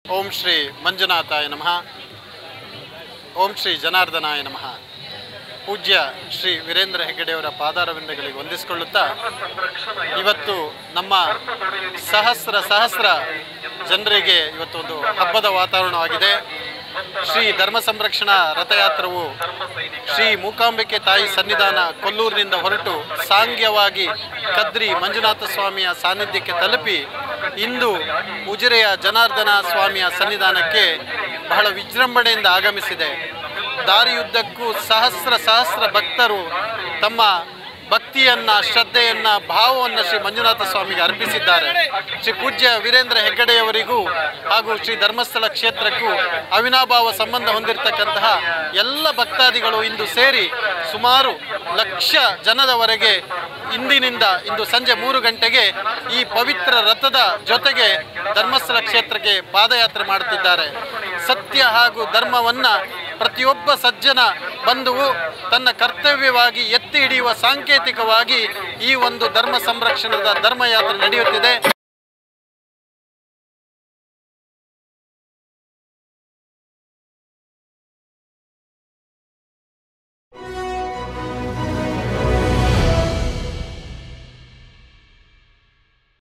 ಓಂ ಶ್ರೀ ಮಂಜುನಾಥಾಯ ನಮಃ ಓಂ ಶ್ರೀ ಜನಾರ್ದನಾಯ ನಮಃ ಪೂಜ್ಯ ಶ್ರೀ ವೀರೇಂದ್ರ ಹೆಗ್ಗಡೆಯವರ ಪಾದಾರವಿಂದಗಳಿಗೆ ವಂದಿಸಿಕೊಳ್ಳುತ್ತಾ ಇವತ್ತು ನಮ್ಮ ಸಹಸ್ರ ಸಹಸ್ರ ಜನರಿಗೆ ಇವತ್ತು ಒಂದು ಹಬ್ಬದ ವಾತಾವರಣವಾಗಿದೆ ಶ್ರೀ ಧರ್ಮ ಸಂರಕ್ಷಣಾ ರಥಯಾತ್ರವು ಶ್ರೀ ಮೂಕಾಂಬಿಕೆ ತಾಯಿ ಸನ್ನಿಧಾನ ಕೊಲ್ಲೂರಿನಿಂದ ಹೊರಟು ಸಾಂಗ್ಯವಾಗಿ ಕದ್ರಿ ಮಂಜುನಾಥ ಸ್ವಾಮಿಯ ಸಾನ್ನಿಧ್ಯಕ್ಕೆ ತಲುಪಿ ಇಂದು ಉಜಿರೆಯ ಜನಾರ್ದನ ಸ್ವಾಮಿಯ ಸನ್ನಿಧಾನಕ್ಕೆ ಬಹಳ ವಿಜೃಂಭಣೆಯಿಂದ ಆಗಮಿಸಿದೆ ದಾರಿಯುದ್ದಕ್ಕೂ ಸಹಸ್ರ ಸಹಸ್ರ ಭಕ್ತರು ತಮ್ಮ ಭಕ್ತಿಯನ್ನ ಶ್ರದ್ಧೆಯನ್ನ ಭಾವವನ್ನು ಶ್ರೀ ಮಂಜುನಾಥ ಸ್ವಾಮಿಗೆ ಅರ್ಪಿಸಿದ್ದಾರೆ ಶ್ರೀ ಪೂಜ್ಯ ವೀರೇಂದ್ರ ಹೆಗ್ಗಡೆಯವರಿಗೂ ಹಾಗೂ ಶ್ರೀ ಧರ್ಮಸ್ಥಳ ಕ್ಷೇತ್ರಕ್ಕೂ ಅವಿನಾಭಾವ ಸಂಬಂಧ ಹೊಂದಿರತಕ್ಕಂತಹ ಎಲ್ಲ ಭಕ್ತಾದಿಗಳು ಇಂದು ಸೇರಿ ಸುಮಾರು ಲಕ್ಷ ಜನದವರೆಗೆ ಇಂದಿನಿಂದ ಇಂದು ಸಂಜೆ ಮೂರು ಗಂಟೆಗೆ ಈ ಪವಿತ್ರ ರಥದ ಜೊತೆಗೆ ಧರ್ಮಸ್ಥಳ ಕ್ಷೇತ್ರಕ್ಕೆ ಪಾದಯಾತ್ರೆ ಮಾಡುತ್ತಿದ್ದಾರೆ ಸತ್ಯ ಹಾಗೂ ಧರ್ಮವನ್ನ ಪ್ರತಿಯೊಬ್ಬ ಸಜ್ಜನ ಬಂಧುವು ತನ್ನ ಕರ್ತವ್ಯವಾಗಿ ಎತ್ತಿ ಹಿಡಿಯುವ ಸಾಂಕೇತಿಕವಾಗಿ ಈ ಒಂದು ಧರ್ಮ ಸಂರಕ್ಷಣದ ಧರ್ಮಯಾತ್ರೆ ನಡೆಯುತ್ತಿದೆ